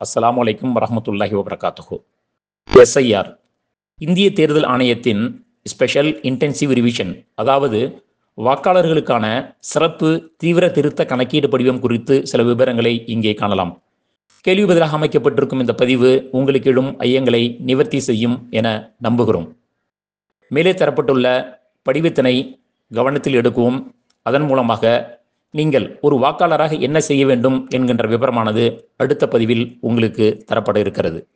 அஸ்ஸலாமு அலைக்கும் வரஹ்மத்துல்லாஹி வபரகாத்துஹு எஸ்ஐஆர் இந்திய தேர்தல் ஆணையத்தின் ஸ்பெஷல் இன்டென்சிவ் ரிவிஷன் அதாவது வாக்காளர்களுக்கான சிறப்பு தீவிர திருத்த கணக்கீடு படிவம் குறித்து சில விவரங்களை இங்கே காணலாம் கேள்வி பதிலாக அமைக்கப்பட்டிருக்கும் இந்த பதிவு உங்களுக்கு எழும் ஐயங்களை நிவர்த்தி செய்யும் என நம்புகிறோம் மேலே தரப்பட்டுள்ள படிவத்தினை கவனத்தில் எடுக்கவும் அதன் மூலமாக நீங்கள் ஒரு வாக்காளராக என்ன செய்ய வேண்டும் என்கின்ற விவரமானது அடுத்த பதிவில் உங்களுக்கு தரப்பட இருக்கிறது